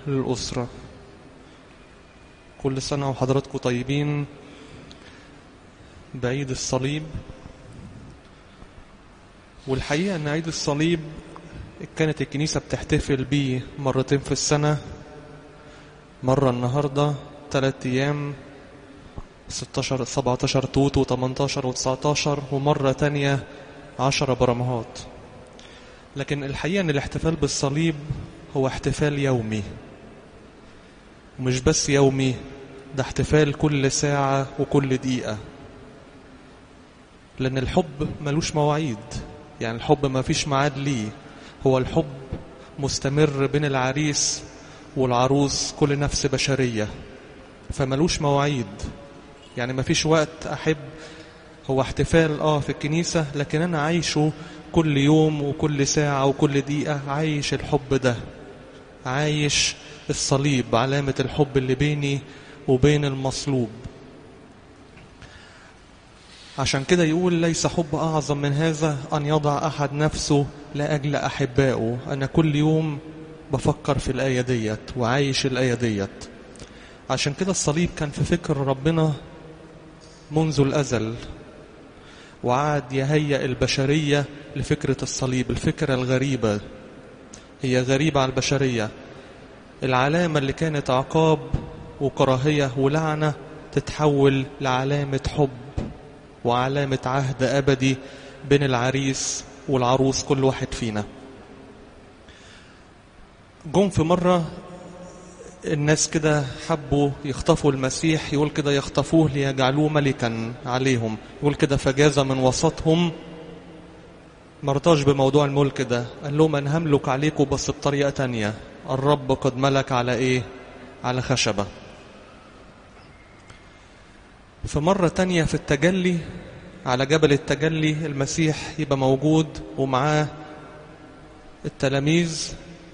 للأسرة كل سنة وحضراتكم طيبين بعيد الصليب والحقيقة أن عيد الصليب كانت الكنيسة بتحتفل بيه مرتين في السنة مرة النهاردة ثلاثة أيام 16 17 توت و18 و19 ومرة تانية 10 برمهات لكن الحقيقة أن الاحتفال بالصليب هو احتفال يومي ومش بس يومي ده احتفال كل ساعة وكل دقيقة لأن الحب ملوش مواعيد يعني الحب ما فيش ميعاد ليه هو الحب مستمر بين العريس والعروس كل نفس بشرية فملوش مواعيد يعني ما فيش وقت أحب هو احتفال اه في الكنيسة لكن أنا عايشه كل يوم وكل ساعة وكل دقيقة عايش الحب ده عايش الصليب علامة الحب اللي بيني وبين المصلوب عشان كده يقول ليس حب أعظم من هذا أن يضع أحد نفسه لأجل أحبائه أنا كل يوم بفكر في الآية ديت وعايش الآية ديت عشان كده الصليب كان في فكر ربنا منذ الأزل وعاد يهيئ البشرية لفكرة الصليب الفكرة الغريبة هي غريبة على البشرية العلامة اللي كانت عقاب وكراهية ولعنة تتحول لعلامة حب وعلامة عهد أبدي بين العريس والعروس كل واحد فينا جم في مرة الناس كده حبوا يخطفوا المسيح يقول كده يخطفوه ليجعلوه ملكا عليهم يقول كده فجاز من وسطهم مرتاش بموضوع الملك ده قال لهم أنا هملك عليكم بس بطريقة تانية الرب قد ملك على إيه على خشبة في مرة تانية في التجلي على جبل التجلي المسيح يبقى موجود ومعاه التلاميذ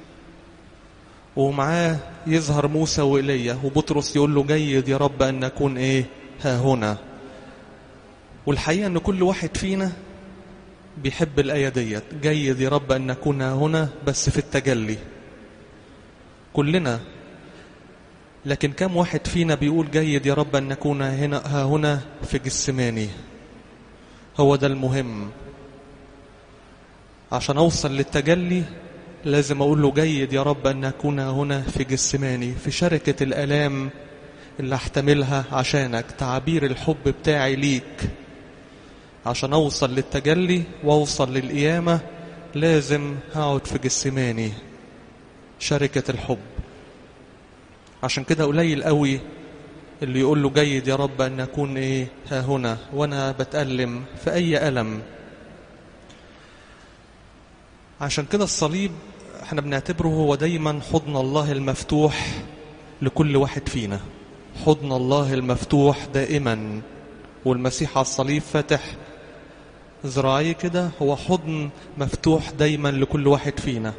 ومعاه يظهر موسى وإيليا وبطرس يقول له جيد يا رب أن نكون إيه ها هنا والحقيقة أن كل واحد فينا بيحب الآية ديت جيد يا رب أن نكون ها هنا بس في التجلي كلنا لكن كم واحد فينا بيقول جيد يا رب أن نكون هنا ها هنا في جسماني هو ده المهم عشان أوصل للتجلي لازم أقول له جيد يا رب أن أكون هنا في جسماني في شركة الألام اللي أحتملها عشانك تعبير الحب بتاعي ليك عشان أوصل للتجلي وأوصل للقيامة لازم هقعد في جسماني شركة الحب عشان كده قليل قوي اللي يقول له جيد يا رب أن أكون إيه ها هنا وأنا بتألم في أي ألم عشان كده الصليب احنا بنعتبره هو دايما حضن الله المفتوح لكل واحد فينا حضن الله المفتوح دائما والمسيح على الصليب فاتح ذراعيه كده هو حضن مفتوح دايما لكل واحد فينا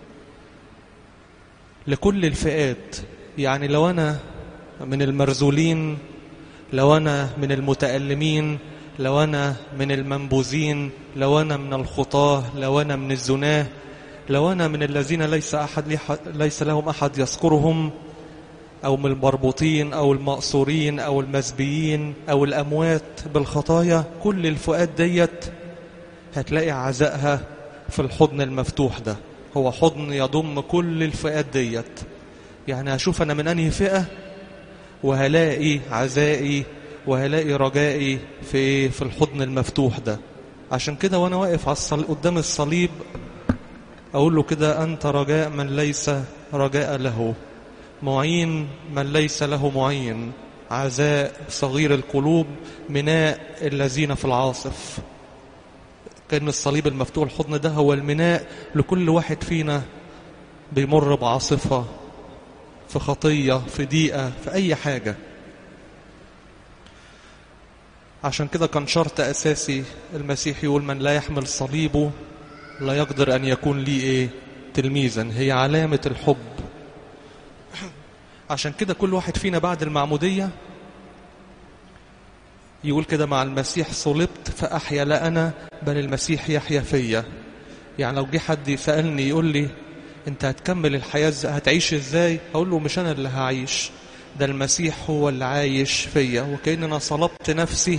لكل الفئات يعني لو أنا من المرزولين لو أنا من المتألمين لو أنا من المنبوذين لو أنا من الخطاة لو أنا من الزناه لو أنا من الذين ليس أحد ليس لهم أحد يذكرهم أو من المربوطين أو المأسورين أو المزبيين أو الأموات بالخطايا كل الفئات ديت هتلاقي عزائها في الحضن المفتوح ده هو حضن يضم كل الفئات ديت يعني هشوف أنا من أنهي فئة وهلاقي عزائي وهلاقي رجائي في في الحضن المفتوح ده عشان كده وانا واقف على الصل... قدام الصليب اقول له كده انت رجاء من ليس رجاء له معين من ليس له معين عزاء صغير القلوب مناء الذين في العاصف كان الصليب المفتوح الحضن ده هو المناء لكل واحد فينا بيمر بعاصفة في خطية في ضيقة في أي حاجة عشان كده كان شرط أساسي المسيح يقول من لا يحمل صليبه لا يقدر أن يكون لي إيه تلميذا هي علامة الحب عشان كده كل واحد فينا بعد المعمودية يقول كده مع المسيح صلبت فأحيا لا أنا بل المسيح يحيا فيا يعني لو جه حد يسألني يقول لي انت هتكمل الحياة ازاي هتعيش ازاي اقول له مش انا اللي هعيش ده المسيح هو اللي عايش فيا وكأن انا صلبت نفسي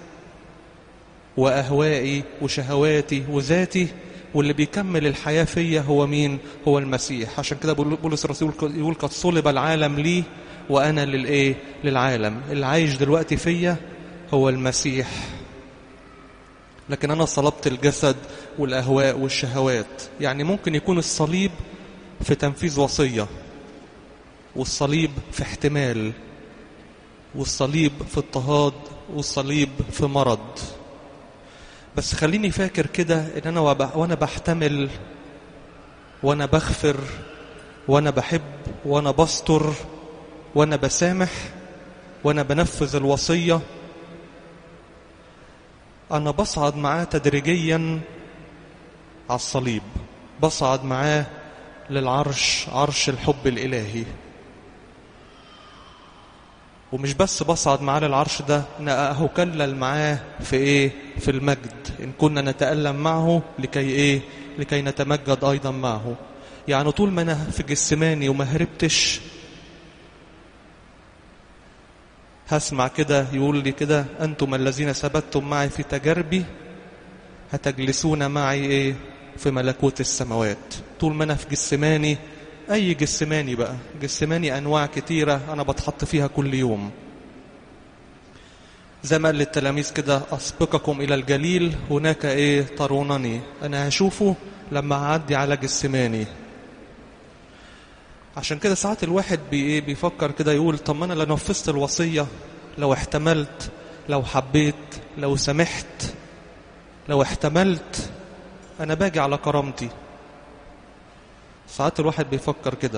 واهوائي وشهواتي وذاتي واللي بيكمل الحياة فيا هو مين هو المسيح عشان كده بولس الرسول يقول قد صلب العالم لي وانا للايه للعالم اللي عايش دلوقتي فيا هو المسيح لكن انا صلبت الجسد والاهواء والشهوات يعني ممكن يكون الصليب في تنفيذ وصية والصليب في احتمال والصليب في اضطهاد والصليب في مرض بس خليني فاكر كده ان انا وانا بحتمل وانا بغفر وانا بحب وانا بستر وانا بسامح وانا بنفذ الوصية انا بصعد معاه تدريجيا على الصليب بصعد معاه للعرش عرش الحب الإلهي ومش بس بصعد معاه للعرش ده أنا أهكلل معاه في إيه في المجد إن كنا نتألم معه لكي إيه لكي نتمجد أيضا معه يعني طول ما أنا في جسماني وما هربتش هسمع كده يقول لي كده أنتم الذين ثبتتم معي في تجاربي هتجلسون معي إيه في ملكوت السماوات طول ما أنا في جسماني أي جسماني بقى جسماني أنواع كتيرة أنا بتحط فيها كل يوم زي ما قال للتلاميذ كده أسبقكم إلى الجليل هناك إيه ترونني أنا هشوفه لما أعدي على جسماني عشان كده ساعات الواحد بي إيه بيفكر كده يقول طب ما أنا لو نفذت الوصية لو احتملت لو حبيت لو سمحت لو احتملت أنا باجي على كرامتي ساعات الواحد بيفكر كده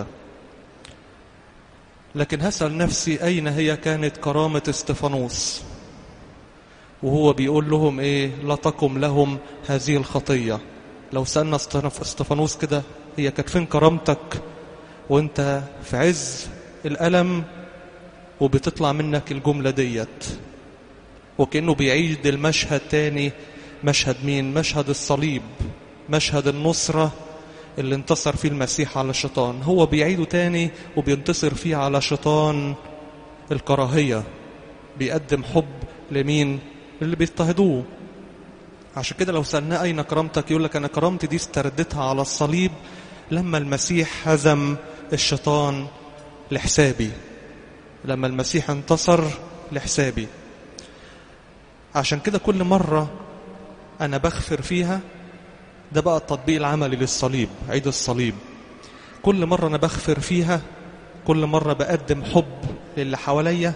لكن هسأل نفسي أين هي كانت كرامة استفانوس وهو بيقول لهم إيه لا تقم لهم هذه الخطية لو سألنا استفانوس كده هي كانت فين كرامتك وانت في عز الألم وبتطلع منك الجملة ديت وكأنه بيعيد المشهد تاني مشهد مين مشهد الصليب مشهد النصرة اللي انتصر فيه المسيح على الشيطان هو بيعيده تاني وبينتصر فيه على شيطان الكراهية بيقدم حب لمين اللي بيضطهدوه عشان كده لو سألناه أين كرامتك يقول لك أنا كرامتي دي استردتها على الصليب لما المسيح هزم الشيطان لحسابي لما المسيح انتصر لحسابي عشان كده كل مرة أنا بغفر فيها ده بقى التطبيق العملي للصليب عيد الصليب كل مرة أنا بغفر فيها كل مرة بقدم حب للي حواليا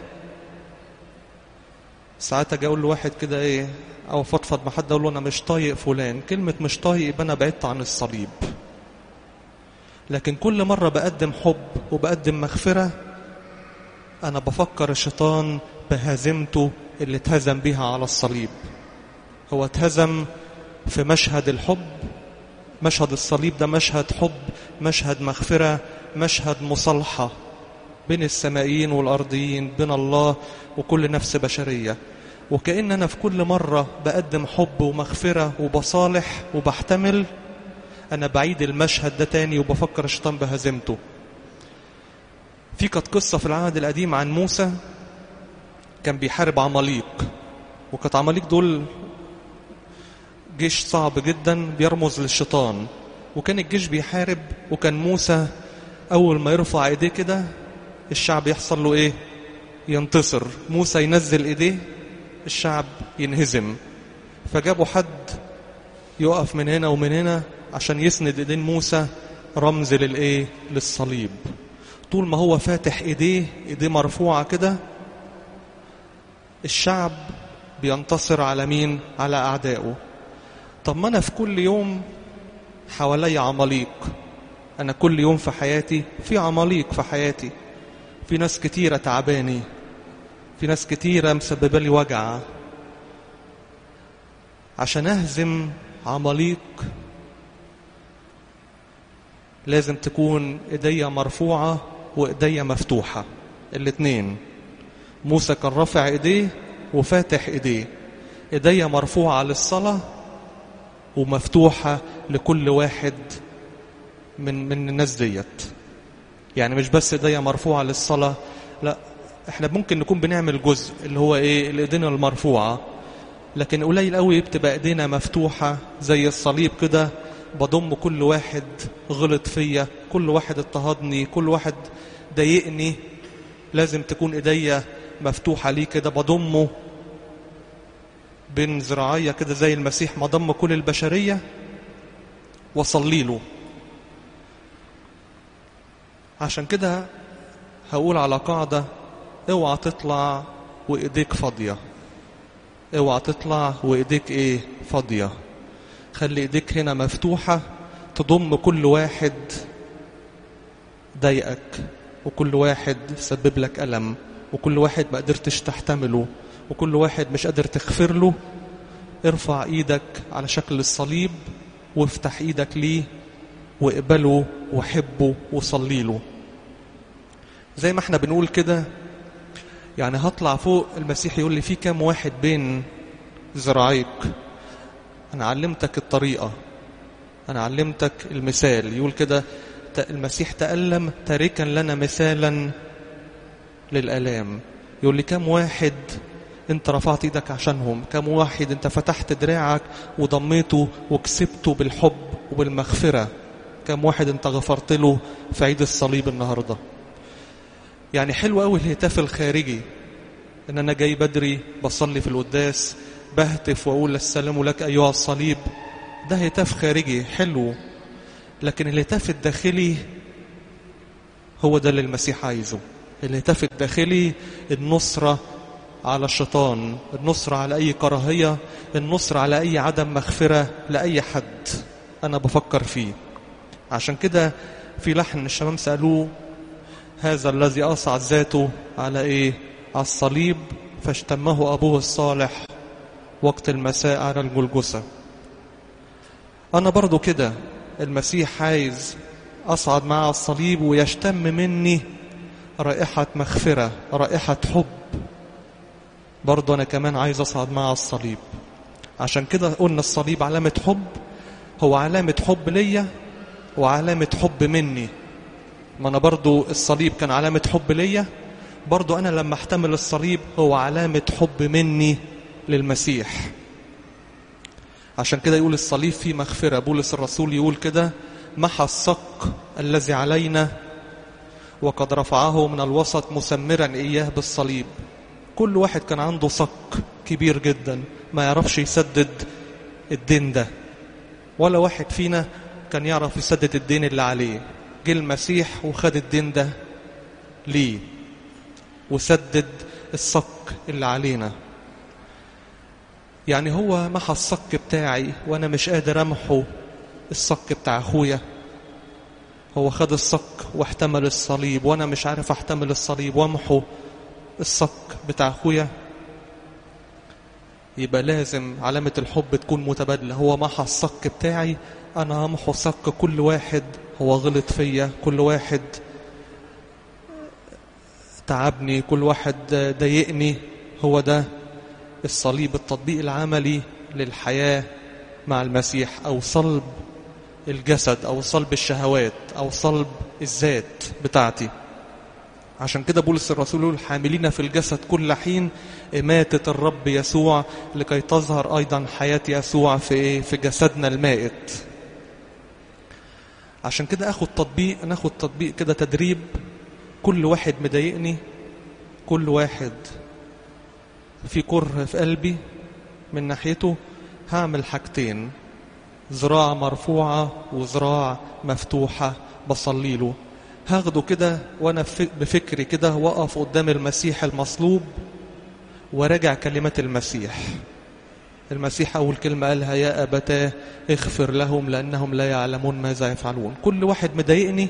ساعات اجي اقول لواحد كده ايه او فضفض مع حد اقول له انا مش طايق فلان كلمه مش طايق يبقى انا بعدت عن الصليب لكن كل مره بقدم حب وبقدم مغفره انا بفكر الشيطان بهزيمته اللي اتهزم بيها على الصليب هو اتهزم في مشهد الحب مشهد الصليب ده مشهد حب مشهد مغفره مشهد مصالحه بين السمائيين والأرضيين بين الله وكل نفس بشرية وكأن أنا في كل مرة بقدم حب ومغفرة وبصالح وبحتمل أنا بعيد المشهد ده تاني وبفكر الشيطان بهزيمته في كانت قصة في العهد القديم عن موسى كان بيحارب عماليق وكانت عماليق دول جيش صعب جدا بيرمز للشيطان وكان الجيش بيحارب وكان موسى أول ما يرفع ايديه كده الشعب يحصل له ايه ينتصر موسى ينزل ايديه الشعب ينهزم فجابوا حد يقف من هنا ومن هنا عشان يسند ايدين موسى رمز للايه للصليب طول ما هو فاتح ايديه ايديه مرفوعه كده الشعب بينتصر على مين على اعدائه طب ما انا في كل يوم حوالي عماليق انا كل يوم في حياتي في عماليق في حياتي في ناس كتيرة تعباني في ناس كتيرة مسببة لي وجع عشان أهزم عماليق لازم تكون إيديا مرفوعة وإيديا مفتوحة الاتنين موسى كان رافع إيديه وفاتح إيديه إيديا مرفوعة للصلاة ومفتوحة لكل واحد من من الناس ديت يعني مش بس ايديا مرفوعة للصلاة لا احنا ممكن نكون بنعمل جزء اللي هو ايه الايدين المرفوعة لكن قليل قوي بتبقى ايدينا مفتوحة زي الصليب كده بضم كل واحد غلط فيا كل واحد اضطهدني كل واحد ضايقني لازم تكون ايديا مفتوحة ليه كده بضمه بين ذراعية كده زي المسيح ما ضم كل البشرية وصلي له عشان كده هقول على قاعدة اوعى تطلع وايديك فاضية اوعى تطلع وايديك ايه فاضية خلي ايديك هنا مفتوحة تضم كل واحد ضايقك وكل واحد سبب لك ألم وكل واحد ما قدرتش تحتمله وكل واحد مش قادر تغفر له ارفع ايدك على شكل الصليب وافتح ايدك ليه واقبله وحبه وصلي له زي ما احنا بنقول كده يعني هطلع فوق المسيح يقول لي في كام واحد بين ذراعيك انا علمتك الطريقة انا علمتك المثال يقول كده المسيح تألم تاركا لنا مثالا للآلام يقول لي كم واحد انت رفعت ايدك عشانهم كم واحد انت فتحت دراعك وضميته وكسبته بالحب وبالمغفرة كم واحد انت غفرت له في عيد الصليب النهاردة يعني حلو قوي الهتاف الخارجي ان انا جاي بدري بصلي في القداس بهتف واقول السلام لك ايها الصليب ده هتاف خارجي حلو لكن الهتاف الداخلي هو ده اللي المسيح عايزه الهتاف الداخلي النصرة على الشيطان النصرة على أي كراهية النصرة على أي عدم مغفرة لأي حد أنا بفكر فيه عشان كده في لحن الشباب سألوه هذا الذي أصعد ذاته على إيه على الصليب فاشتمه أبوه الصالح وقت المساء على الجلجسة أنا برضو كده المسيح عايز أصعد مع الصليب ويشتم مني رائحة مغفرة رائحة حب برضو أنا كمان عايز أصعد مع الصليب عشان كده قلنا الصليب علامة حب هو علامة حب ليا وعلامة حب مني ما أنا برضو الصليب كان علامة حب ليا برضو أنا لما احتمل الصليب هو علامة حب مني للمسيح عشان كده يقول الصليب فيه مغفرة بولس الرسول يقول كده محى الصك الذي علينا وقد رفعه من الوسط مسمرا إياه بالصليب كل واحد كان عنده صك كبير جدا ما يعرفش يسدد الدين ده ولا واحد فينا كان يعرف يسدد الدين اللي عليه جه المسيح وخد الدين ده ليه وسدد الصك اللي علينا يعني هو محى الصك بتاعي وانا مش قادر امحو الصك بتاع اخويا هو خد الصك واحتمل الصليب وانا مش عارف احتمل الصليب وامحو الصك بتاع اخويا يبقى لازم علامة الحب تكون متبادلة هو محى الصك بتاعي انا همحو صك كل واحد هو غلط فيا كل واحد تعبني كل واحد ضايقني هو ده الصليب التطبيق العملي للحياة مع المسيح أو صلب الجسد أو صلب الشهوات أو صلب الذات بتاعتي عشان كده بولس الرسول يقول حاملين في الجسد كل حين إماتة الرب يسوع لكي تظهر أيضا حياة يسوع في إيه؟ في جسدنا المائت عشان كده أخد تطبيق ناخد تطبيق كده تدريب كل واحد مضايقني كل واحد في كره في قلبي من ناحيته هعمل حاجتين ذراع مرفوعة وذراع مفتوحة بصلي له هاخده كده وانا بفكري كده واقف قدام المسيح المصلوب وراجع كلمات المسيح المسيح أول كلمة قالها يا أبتاه اغفر لهم لأنهم لا يعلمون ماذا يفعلون كل واحد مضايقني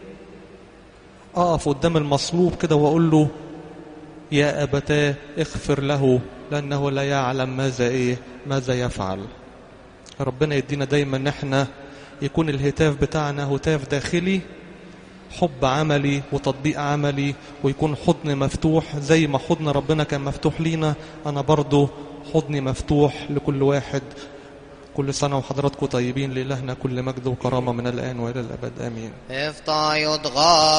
أقف قدام المصلوب كده وأقول له يا أبتاه اغفر له لأنه لا يعلم ماذا إيه ماذا يفعل ربنا يدينا دايما ان احنا يكون الهتاف بتاعنا هتاف داخلي حب عملي وتطبيق عملي ويكون حضن مفتوح زي ما حضن ربنا كان مفتوح لينا انا برضو حضني مفتوح لكل واحد كل سنة وحضراتكم طيبين لإلهنا كل مجد وكرامة من الآن وإلى الأبد آمين افتى يضغى